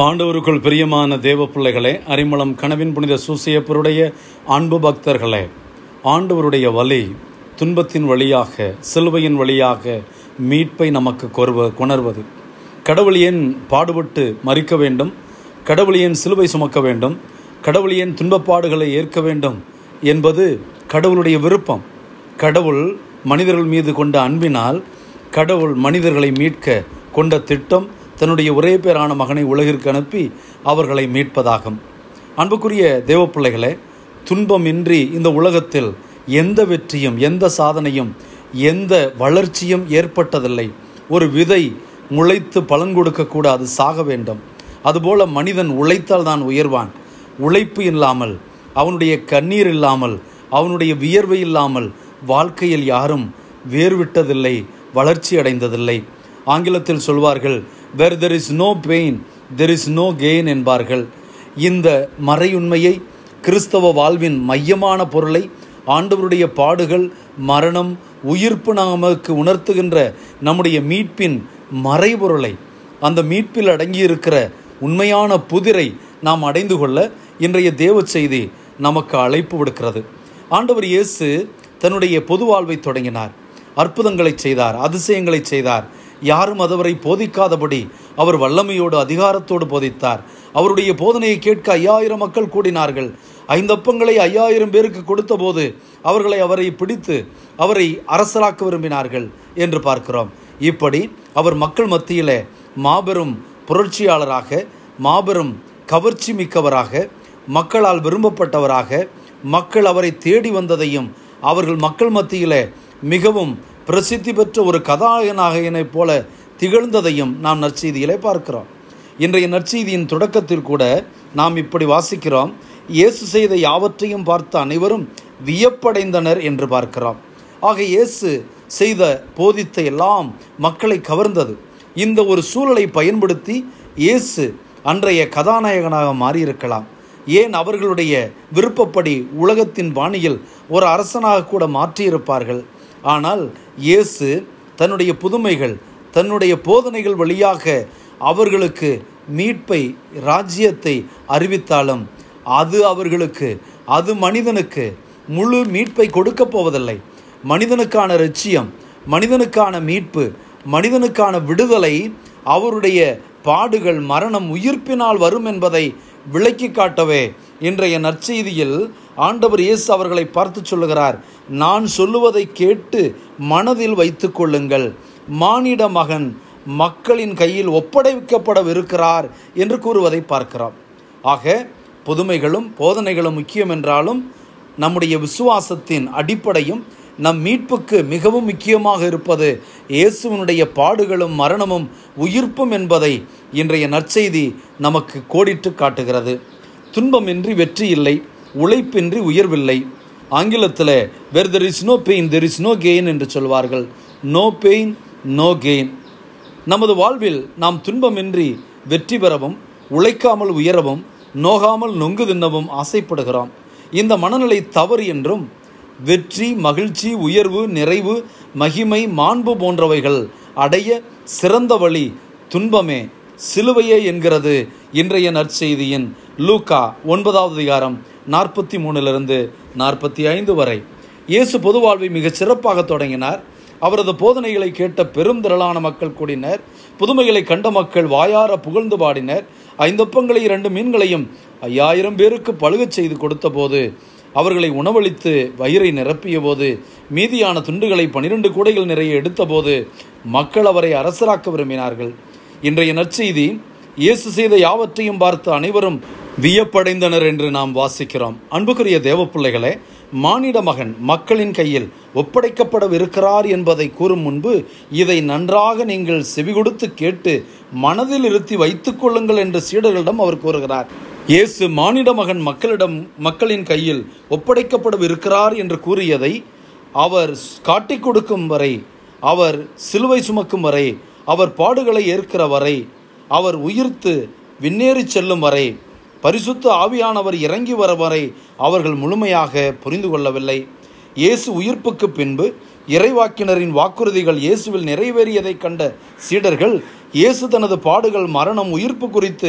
ஆண்டவருக்குள் பிரியமான தேவ பிள்ளைகளே அரிமளம் கனவின் புனித சூசியப்பருடைய அன்பு பக்தர்களே ஆண்டவருடைய வழி துன்பத்தின் வழியாக சிலுவையின் வழியாக மீட்பை நமக்கு கொருவ கொணர்வது கடவுள் ஏன் பாடுபட்டு மறிக்க வேண்டும் கடவுள் ஏன் சிலுவை சுமக்க வேண்டும் கடவுள் ஏன் துன்பப்பாடுகளை ஏற்க வேண்டும் என்பது கடவுளுடைய விருப்பம் கடவுள் மனிதர்கள் மீது கொண்ட அன்பினால் கடவுள் மனிதர்களை மீட்க கொண்ட திட்டம் தன்னுடைய ஒரே பேரான மகனை உலகிற்கு அனுப்பி அவர்களை மீட்பதாகும் அன்புக்குரிய தேவப்பிள்ளைகளே துன்பமின்றி இந்த உலகத்தில் எந்த வெற்றியும் எந்த சாதனையும் எந்த வளர்ச்சியும் ஏற்பட்டதில்லை ஒரு விதை முளைத்து பலன் கொடுக்கக்கூட அது சாக வேண்டும் அதுபோல மனிதன் உழைத்தால் தான் உயர்வான் உழைப்பு இல்லாமல் அவனுடைய கண்ணீர் இல்லாமல் அவனுடைய வியர்வை இல்லாமல் வாழ்க்கையில் யாரும் வேர்விட்டதில்லை வளர்ச்சி அடைந்ததில்லை ஆங்கிலத்தில் சொல்வார்கள் where there is no pain there is no gain என்பார்கள் இந்த மறையுண்மையை கிறிஸ்தவ வாழ்வின் மையமான பொருளை ஆண்டவருடைய பாடுகள் மரணம் உயிர்ப்பு நமக்கு உணர்த்துகின்ற நம்முடைய மீட்பின் மறைபொருளை அந்த மீட்பில் அடங்கியிருக்கிற உண்மையான புதிரை நாம் அடைந்து கொள்ள இன்றைய தேவ செய்தி நமக்கு அழைப்பு விடுக்கிறது ஆண்டவர் இயேசு தன்னுடைய பொது வாழ்வை தொடங்கினார் அற்புதங்களை செய்தார் அதிசயங்களை செய்தார் யாரும் அதுவரை போதிக்காதபடி அவர் வல்லமையோடு அதிகாரத்தோடு போதித்தார் அவருடைய போதனையை கேட்க ஐயாயிரம் மக்கள் கூடினார்கள் ஐந்து அப்பங்களை ஐயாயிரம் பேருக்கு கொடுத்தபோது அவர்களை அவரை பிடித்து அவரை அரசராக்க விரும்பினார்கள் என்று பார்க்கிறோம் இப்படி அவர் மக்கள் மத்தியிலே மாபெரும் புரட்சியாளராக மாபெரும் கவர்ச்சி மிக்கவராக மக்களால் விரும்பப்பட்டவராக மக்கள் அவரை தேடி வந்ததையும் அவர்கள் மக்கள் மத்தியிலே மிகவும் பிரசித்தி பெற்ற ஒரு கதாநாயகனைப் போல திகழ்ந்ததையும் நாம் நற்செய்தியிலே பார்க்கிறோம் இன்றைய நற்செய்தியின் தொடக்கத்தில் கூட நாம் இப்படி வாசிக்கிறோம் இயேசு செய்த யாவற்றையும் பார்த்த அனைவரும் வியப்படைந்தனர் என்று பார்க்கிறோம் ஆக இயேசு செய்த போதித்த எல்லாம் மக்களை கவர்ந்தது இந்த ஒரு சூழலை பயன்படுத்தி இயேசு அன்றைய கதாநாயகனாக மாறியிருக்கலாம் ஏன் அவர்களுடைய விருப்பப்படி உலகத்தின் பாணியில் ஒரு அரசனாக கூட மாற்றியிருப்பார்கள் ஆனால் இயேசு தன்னுடைய புதுமைகள் தன்னுடைய போதனைகள் வழியாக அவர்களுக்கு மீட்பை ராஜ்யத்தை அறிவித்தாலும் அது அவர்களுக்கு அது மனிதனுக்கு முழு மீட்பை கொடுக்கப் போவதில்லை மனிதனுக்கான லட்சியம் மனிதனுக்கான மீட்பு மனிதனுக்கான விடுதலை அவருடைய பாடுகள் மரணம் உயிர்ப்பினால் வரும் என்பதை விளக்கி காட்டவே இன்றைய நற்செய்தியில் ஆண்டவர் இயேசு அவர்களை பார்த்து சொல்லுகிறார் நான் சொல்லுவதை கேட்டு மனதில் வைத்து கொள்ளுங்கள் மானிட மகன் மக்களின் கையில் ஒப்படைக்கப்படவிருக்கிறார் என்று கூறுவதை பார்க்கிறோம் ஆக புதுமைகளும் போதனைகளும் முக்கியம் என்றாலும் நம்முடைய விசுவாசத்தின் அடிப்படையும் நம் மீட்புக்கு மிகவும் முக்கியமாக இருப்பது இயேசுவனுடைய பாடுகளும் மரணமும் உயிர்ப்பும் என்பதை இன்றைய நற்செய்தி நமக்கு கோடிட்டு காட்டுகிறது துன்பமின்றி வெற்றி இல்லை உழைப்பின்றி உயர்வில்லை ஆங்கிலத்தில் where there is no pain there is no gain என்று சொல்வார்கள் நோ பெயின் நோ கெயின் நமது வாழ்வில் நாம் துன்பமின்றி வெற்றி பெறவும் உழைக்காமல் உயரவும் நோகாமல் நொங்கு தின்னவும் ஆசைப்படுகிறோம் இந்த மனநிலை தவறு என்றும் வெற்றி மகிழ்ச்சி உயர்வு நிறைவு மகிமை மாண்பு போன்றவைகள் அடைய சிறந்த வழி துன்பமே சிலுவையே என்கிறது இன்றைய நற்செய்தியின் லூக்கா ஒன்பதாவது அதிகாரம் நாற்பத்தி மூணிலிருந்து நாற்பத்தி ஐந்து வரை இயேசு பொது வாழ்வை மிகச் சிறப்பாக தொடங்கினார் அவரது போதனைகளை கேட்ட பெரும் திரளான மக்கள் கூடினர் புதுமைகளை கண்ட மக்கள் வாயார புகழ்ந்து பாடினர் ஐந்தொப்பங்களை இரண்டு மீன்களையும் ஐயாயிரம் பேருக்கு பழுகச் செய்து கொடுத்தபோது அவர்களை உணவளித்து வயிறை நிரப்பிய போது மீதியான துண்டுகளை பனிரெண்டு கூடைகள் நிறைய எடுத்தபோது மக்கள் அவரை அரசராக்க விரும்பினார்கள் இன்றைய நற்செய்தி இயேசு செய்த யாவற்றையும் பார்த்து அனைவரும் வியப்படைந்தனர் என்று நாம் வாசிக்கிறோம் அன்புக்குரிய தேவப்பிள்ளைகளே மானிட மகன் மக்களின் கையில் ஒப்படைக்கப்படவிருக்கிறார் என்பதை கூறும் முன்பு இதை நன்றாக நீங்கள் செவிகொடுத்து கேட்டு மனதில் இருத்தி வைத்துக் கொள்ளுங்கள் என்று சீடர்களிடம் அவர் கூறுகிறார் இயேசு மானிட மகன் மக்களிடம் மக்களின் கையில் ஒப்படைக்கப்படவிருக்கிறார் என்று கூறியதை அவர் காட்டிக் கொடுக்கும் வரை அவர் சிலுவை சுமக்கும் வரை அவர் பாடுகளை ஏற்கிற வரை அவர் உயிர்த்து விண்ணேறி செல்லும் வரை பரிசுத்த ஆவியானவர் இறங்கி வர வரை அவர்கள் முழுமையாக புரிந்து கொள்ளவில்லை இயேசு உயிர்ப்புக்கு பின்பு இறைவாக்கினரின் வாக்குறுதிகள் இயேசுவில் நிறைவேறியதைக் கண்ட சீடர்கள் இயேசு தனது பாடுகள் மரணம் உயிர்ப்பு குறித்து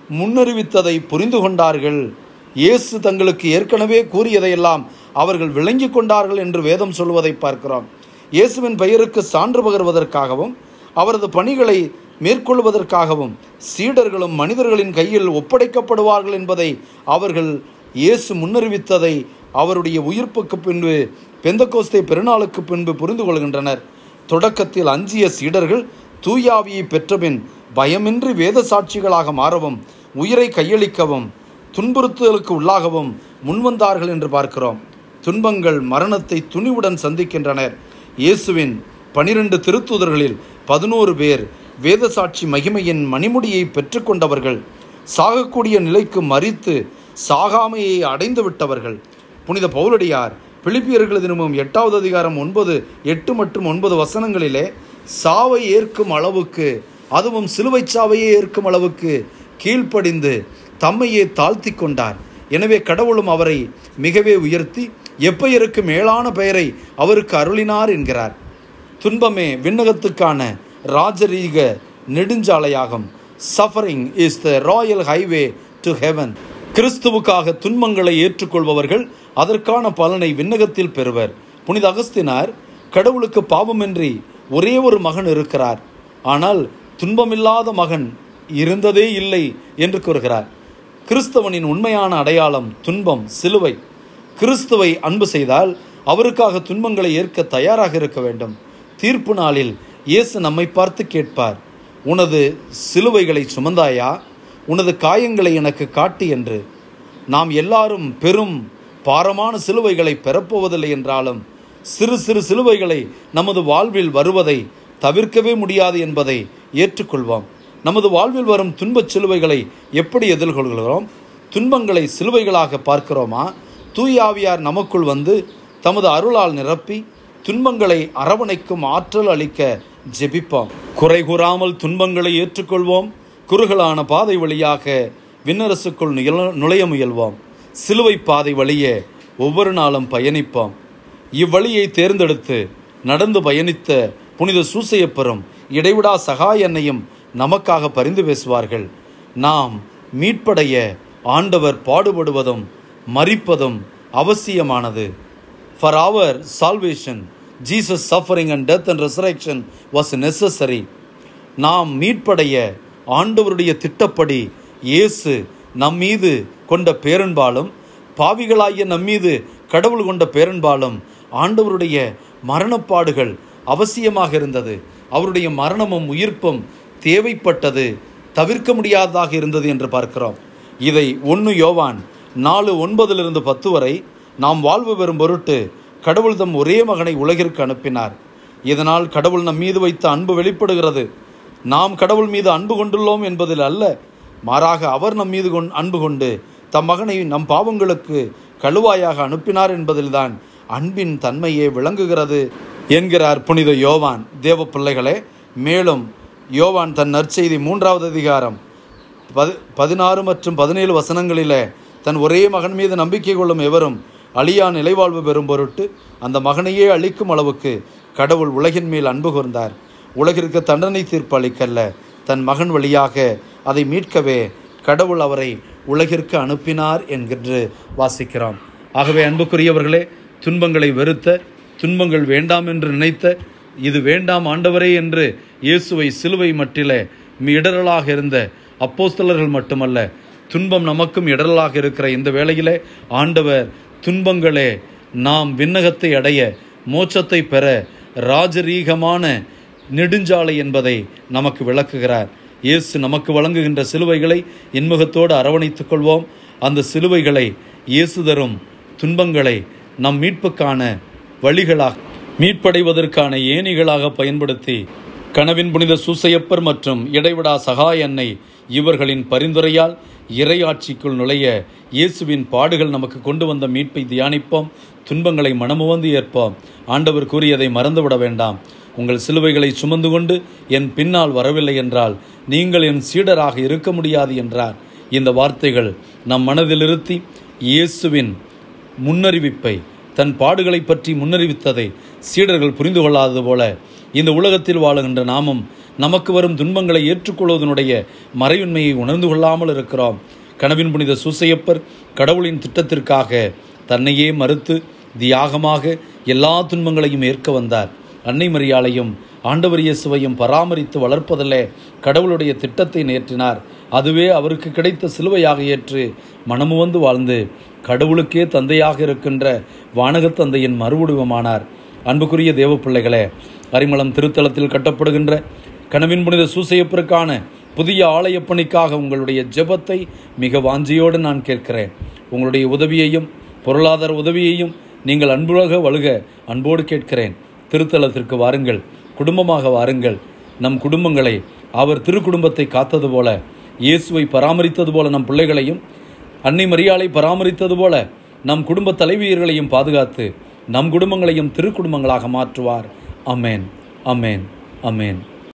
முன்னறிவித்ததை புரிந்து கொண்டார்கள் இயேசு தங்களுக்கு ஏற்கனவே கூறியதையெல்லாம் அவர்கள் விளங்கி கொண்டார்கள் என்று வேதம் சொல்வதை பார்க்கிறோம் இயேசுவின் பெயருக்கு சான்று பகர்வதற்காகவும் அவரது பணிகளை மேற்கொள்வதற்காகவும் சீடர்களும் மனிதர்களின் கையில் ஒப்படைக்கப்படுவார்கள் என்பதை அவர்கள் இயேசு முன்னறிவித்ததை அவருடைய உயிர்ப்புக்கு பின்பு பெந்தகோஸ்தே பெருநாளுக்கு பின்பு புரிந்து கொள்கின்றனர் தொடக்கத்தில் அஞ்சிய சீடர்கள் தூயாவியை பெற்றபின் பயமின்றி வேத சாட்சிகளாக மாறவும் உயிரை கையளிக்கவும் துன்புறுத்தலுக்கு உள்ளாகவும் முன்வந்தார்கள் என்று பார்க்கிறோம் துன்பங்கள் மரணத்தை துணிவுடன் சந்திக்கின்றனர் இயேசுவின் பனிரெண்டு திருத்தூதர்களில் பதினோரு பேர் வேதசாட்சி மகிமையின் மணிமுடியை பெற்றுக்கொண்டவர்கள் சாகக்கூடிய நிலைக்கு மறித்து சாகாமையை அடைந்து விட்டவர்கள் புனித பவுலடியார் பிலிப்பியர்கள் தினமும் எட்டாவது அதிகாரம் ஒன்பது எட்டு மற்றும் ஒன்பது வசனங்களிலே சாவை ஏற்கும் அளவுக்கு அதுவும் சிலுவை சாவையே ஏற்கும் அளவுக்கு கீழ்ப்படிந்து தம்மையே தாழ்த்தி கொண்டார் எனவே கடவுளும் அவரை மிகவே உயர்த்தி எப்பெயருக்கு மேலான பெயரை அவருக்கு அருளினார் என்கிறார் துன்பமே விண்ணகத்துக்கான ராஜரீக நெடுஞ்சாலையாகும் suffering is the royal highway to heaven கிறிஸ்துவுக்காக துன்பங்களை ஏற்றுக்கொள்பவர்கள் அதற்கான பலனை விண்ணகத்தில் பெறுவர் புனித அகஸ்தினார் கடவுளுக்கு பாவமின்றி ஒரே ஒரு மகன் இருக்கிறார் ஆனால் துன்பமில்லாத மகன் இருந்ததே இல்லை என்று கூறுகிறார் கிறிஸ்தவனின் உண்மையான அடையாளம் துன்பம் சிலுவை கிறிஸ்துவை அன்பு செய்தால் அவருக்காக துன்பங்களை ஏற்க தயாராக இருக்க வேண்டும் தீர்ப்பு நாளில் இயேசு நம்மை பார்த்து கேட்பார் உனது சிலுவைகளை சுமந்தாயா உனது காயங்களை எனக்கு காட்டு என்று நாம் எல்லாரும் பெரும் பாரமான சிலுவைகளை பெறப்போவதில்லை என்றாலும் சிறு சிறு சிலுவைகளை நமது வாழ்வில் வருவதை தவிர்க்கவே முடியாது என்பதை ஏற்றுக்கொள்வோம் நமது வாழ்வில் வரும் துன்பச் சிலுவைகளை எப்படி எதிர்கொள்கிறோம் துன்பங்களை சிலுவைகளாக பார்க்கிறோமா தூயாவியார் நமக்குள் வந்து தமது அருளால் நிரப்பி துன்பங்களை அரவணைக்கும் ஆற்றல் அளிக்க ஜெபிப்போம் குறை கூறாமல் துன்பங்களை ஏற்றுக்கொள்வோம் குறுகலான பாதை வழியாக விண்ணரசுக்குள் நிகழ- நுழைய முயல்வோம் சிலுவை பாதை வழியே ஒவ்வொரு நாளும் பயணிப்போம் இவ்வழியை தேர்ந்தெடுத்து நடந்து பயணித்த புனித சூசையப்பரும் இடைவிடா சகாய அன்னையும் நமக்காக பரிந்து பேசுவார்கள் நாம் மீட்படைய ஆண்டவர் பாடுபடுவதும் மரிப்பதும் அவசியமானது For our salvation, Jesus' suffering and death and resurrection was necessary. நாம் மீட்படைய ஆண்டவருடைய திட்டப்படி இயேசு நம் மீது கொண்ட பேரன்பாலும் பாவிகளாகிய நம் மீது கடவுள் கொண்ட பேரன்பாலும் ஆண்டவருடைய மரணப்பாடுகள் அவசியமாக இருந்தது அவருடைய மரணமும் உயிர்ப்பும் தேவைப்பட்டது தவிர்க்க முடியாததாக இருந்தது என்று பார்க்கிறோம் இதை ஒன்று யோவான் நாலு ஒன்பதிலிருந்து பத்து வரை நாம் வாழ்வு பெறும் பொருட்டு கடவுள் தம் ஒரே மகனை உலகிற்கு அனுப்பினார் இதனால் கடவுள் நம் மீது வைத்த அன்பு வெளிப்படுகிறது நாம் கடவுள் மீது அன்பு கொண்டுள்ளோம் என்பதில் அல்ல மாறாக அவர் நம் மீது கொண் அன்பு கொண்டு தம் மகனை நம் பாவங்களுக்கு கழுவாயாக அனுப்பினார் என்பதில்தான் அன்பின் தன்மையே விளங்குகிறது என்கிறார் புனித யோவான் தேவ பிள்ளைகளே மேலும் யோவான் தன் நற்செய்தி மூன்றாவது அதிகாரம் பதி பதினாறு மற்றும் பதினேழு வசனங்களிலே தன் ஒரே மகன் மீது நம்பிக்கை கொள்ளும் எவரும் அழியா நிலைவாழ்வு பெறும் பொருட்டு அந்த மகனையே அழிக்கும் அளவுக்கு கடவுள் உலகின் மேல் அன்பு கூர்ந்தார் உலகிற்கு தண்டனை தீர்ப்பு அளிக்கல்ல தன் மகன் வழியாக அதை மீட்கவே கடவுள் அவரை உலகிற்கு அனுப்பினார் என்கின்று வாசிக்கிறோம் ஆகவே அன்புக்குரியவர்களே துன்பங்களை வெறுத்த துன்பங்கள் வேண்டாம் என்று நினைத்த இது வேண்டாம் ஆண்டவரே என்று இயேசுவை சிலுவை மட்டிலே இடரலாக இருந்த அப்போஸ்தலர்கள் மட்டுமல்ல துன்பம் நமக்கும் இடரலாக இருக்கிற இந்த வேளையிலே ஆண்டவர் துன்பங்களே நாம் விண்ணகத்தை அடைய மோட்சத்தை பெற ராஜரீகமான நெடுஞ்சாலை என்பதை நமக்கு விளக்குகிறார் இயேசு நமக்கு வழங்குகின்ற சிலுவைகளை இன்முகத்தோடு அரவணைத்துக் கொள்வோம் அந்த சிலுவைகளை இயேசு தரும் துன்பங்களை நம் மீட்புக்கான வழிகளாக மீட்படைவதற்கான ஏணிகளாக பயன்படுத்தி கனவின் புனித சூசையப்பர் மற்றும் இடைவிடா சகாய அன்னை இவர்களின் பரிந்துரையால் இறையாட்சிக்குள் நுழைய இயேசுவின் பாடுகள் நமக்கு கொண்டு வந்த மீட்பை தியானிப்போம் துன்பங்களை மனமுவந்து ஏற்போம் ஆண்டவர் கூறியதை மறந்துவிட வேண்டாம் உங்கள் சிலுவைகளை சுமந்து கொண்டு என் பின்னால் வரவில்லை என்றால் நீங்கள் என் சீடராக இருக்க முடியாது என்றார் இந்த வார்த்தைகள் நம் மனதில் இருத்தி இயேசுவின் முன்னறிவிப்பை தன் பாடுகளை பற்றி முன்னறிவித்ததை சீடர்கள் புரிந்து கொள்ளாதது போல இந்த உலகத்தில் வாழுகின்ற நாமும் நமக்கு வரும் துன்பங்களை ஏற்றுக்கொள்வதனுடைய மறையுண்மையை உணர்ந்து கொள்ளாமல் இருக்கிறோம் கனவின் புனித சூசையப்பர் கடவுளின் திட்டத்திற்காக தன்னையே மறுத்து தியாகமாக எல்லா துன்பங்களையும் ஏற்க வந்தார் அன்னை மரியாளையும் ஆண்டவர் இயேசுவையும் பராமரித்து வளர்ப்பதிலே கடவுளுடைய திட்டத்தை நேற்றினார் அதுவே அவருக்கு கிடைத்த சிலுவையாக ஏற்று மனமுவந்து வாழ்ந்து கடவுளுக்கே தந்தையாக இருக்கின்ற வானகத் தந்தையின் மறுவடிவமானார் அன்புக்குரிய தேவ பிள்ளைகளே அரிமளம் திருத்தலத்தில் கட்டப்படுகின்ற கனவின் புனித சூசையப்பருக்கான புதிய ஆலயப் பணிக்காக உங்களுடைய ஜெபத்தை மிக வாஞ்சியோடு நான் கேட்கிறேன் உங்களுடைய உதவியையும் பொருளாதார உதவியையும் நீங்கள் அன்புலக வழுக அன்போடு கேட்கிறேன் திருத்தலத்திற்கு வாருங்கள் குடும்பமாக வாருங்கள் நம் குடும்பங்களை அவர் திருக்குடும்பத்தை காத்தது போல இயேசுவை பராமரித்தது போல நம் பிள்ளைகளையும் அன்னை மரியாளை பராமரித்தது போல நம் குடும்ப தலைவியர்களையும் பாதுகாத்து நம் குடும்பங்களையும் திருக்குடும்பங்களாக மாற்றுவார் அமேன் அமேன் அமேன்